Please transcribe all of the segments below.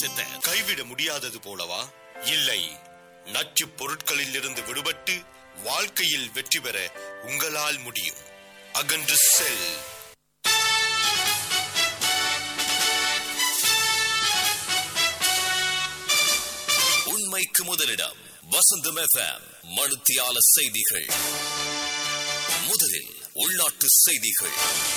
தேசத்தை கைவிட முடியாதது போலவா இல்லை நச்சு பொருட்களில் இருந்து விடுபட்டு வாழ்க்கையில் வெற்றி பெற உங்களால் முடியும் அகன்று செல் உண்மைக்கு முதலிடம் வசந்தம் எஃப்எம் மனுத்தியால செய்திகள் முதலில் உள்நாட்டு செய்திகள்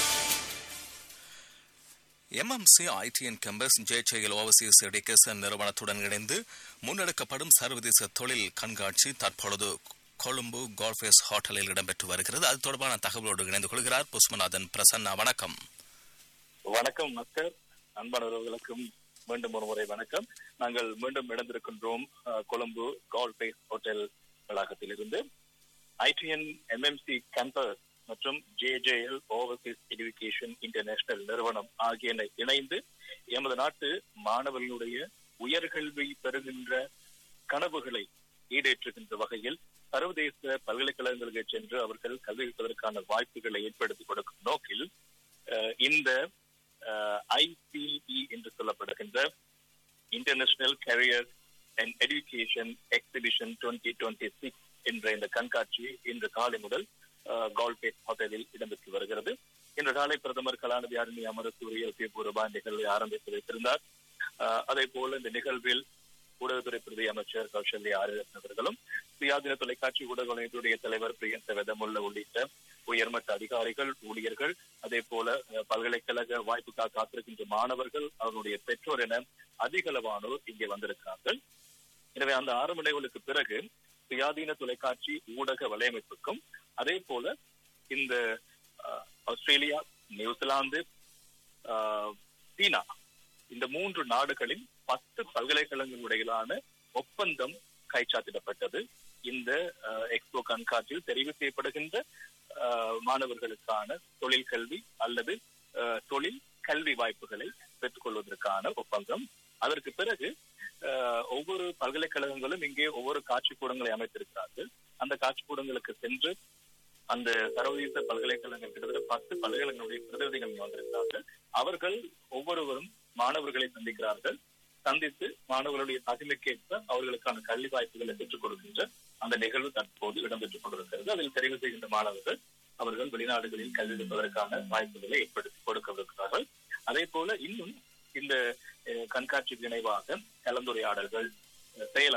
MMC ITN campus JJL overseas education நிறுவனத்துடன் இணைந்து முன்னெடுக்கப்படும் சர்வதேச தொழில் கண்காட்சி தற்பொழுது கொழும்பு கோல்ஃபேஸ் ஹோட்டலில் இடம்பெற்று வருகிறது அது தொடர்பான தகவலோடு இணைந்து கொள்கிறார் புஷ்மநாதன் பிரசன்னா வணக்கம் வணக்கம் மக்கள் அன்பானவர்களுக்கும் மீண்டும் ஒரு முறை வணக்கம் நாங்கள் மீண்டும் இணைந்திருக்கின்றோம் அஹ், கொழும்பு கால்பேஸ் ஹோட்டல் வளாகத்தில் இருந்து ஐடிஎன் எம்எம்சி கேம்பஸ் மற்றும் ஜேஜேஎல் ஓவர்சீஸ் எஜுகேஷன் இன்டர்நேஷனல் நிறுவனம் ஆகியன இணைந்து எமது நாட்டு மாணவர்களுடைய உயர்கல்வி பெறுகின்ற கனவுகளை ஈடேற்றுகின்ற வகையில் சர்வதேச பல்கலைக்கழகங்களுக்கு சென்று அவர்கள் கல்வி கற்பதற்கான வாய்ப்புகளை ஏற்படுத்தி கொடுக்கும் நோக்கில் அஹ், இந்த ஐசிஇ என்று சொல்லப்படுகின்ற international career and education exhibition twenty twenty six என்ற இந்த கண்காட்சி இன்று காலை முதல் கால்பேட் ஹோட்டலில் இடம்பெற்று வருகிறது இன்று காலை பிரதமர் கலாநிதி அருணி அமரசூரிய பூர்வா நிகழ்வை ஆரம்பித்து வைத்திருந்தார் அஹ், அதே போல இந்த நிகழ்வில் ஊடகத்துறை பிரதி அமைச்சர் கௌசல்யா ஆரியரத்ன அவர்களும் சுயாதீன தொலைக்காட்சி ஊடக நிலையத்துடைய தலைவர் பிரியந்த வெதமுள்ள உள்ளிட்ட உயர்மட்ட அதிகாரிகள் ஊழியர்கள் அதே போல அஹ், பல்கலைக்கழக வாய்ப்புக்காக காத்திருக்கின்ற மாணவர்கள் அவர்களுடைய பெற்றோர் என அதிகளவானோர் இங்கே வந்திருக்கிறார்கள் எனவே அந்த ஆறு நிலைகளுக்கு பிறகு சுயாதீன தொலைக்காட்சி ஊடக வலையமைப்புக்கும் அதே போல இந்த அஹ், ஆஸ்திரேலியா நியூசிலாந்து அஹ், சீனா இந்த மூன்று நாடுகளின் பத்து பல்கலைக்கழகங்களுடையிலான ஒப்பந்தம் கைச்சாத்திடப்பட்டது இந்த அஹ், எக்ஸ்போ கண்காட்சியில் தெரிவு செய்யப்படுகின்ற அஹ், மாணவர்களுக்கான தொழில் கல்வி அல்லது அஹ், தொழில் கல்வி வாய்ப்புகளை பெற்றுக் கொள்வதற்கான ஒப்பந்தம் அதற்கு பிறகு அஹ், ஒவ்வொரு பல்கலைக்கழகங்களும் இங்கே ஒவ்வொரு காட்சி கூடங்களை அமைத்திருக்கிறார்கள் அந்த காட்சி கூடங்களுக்கு சென்று அந்த சர்வதேச பல்கலைக்கழகங்கள் கிட்டத்தட்ட பத்து பல்கலைக்கழகங்களுடைய பிரதிநிதிகள் இங்கே வந்திருக்கிறார்கள் அவர்கள் ஒவ்வொருவரும் மாணவர்களை சந்திக்கிறார்கள் சந்தித்து மாணவர்களுடைய தகுதிக்கேற்ப அவர்களுக்கான கல்வி வாய்ப்புகளை பெற்றுக் கொடுக்கின்ற அந்த நிகழ்வு தற்போது இடம்பெற்றுக் கொண்டிருக்கிறது அதில் தெரிவு செய்கின்ற மாணவர்கள் அவர்கள் வெளிநாடுகளில் கல்வி பெறுவதற்கான வாய்ப்புகளை ஏற்படுத்தி கொடுக்கவிருக்கிறார்கள் அதே போல இன்னும் இந்த அஹ், கண்காட்சிக்கு இணைவாக கலந்துரையாடல்கள் அஹ், செயல்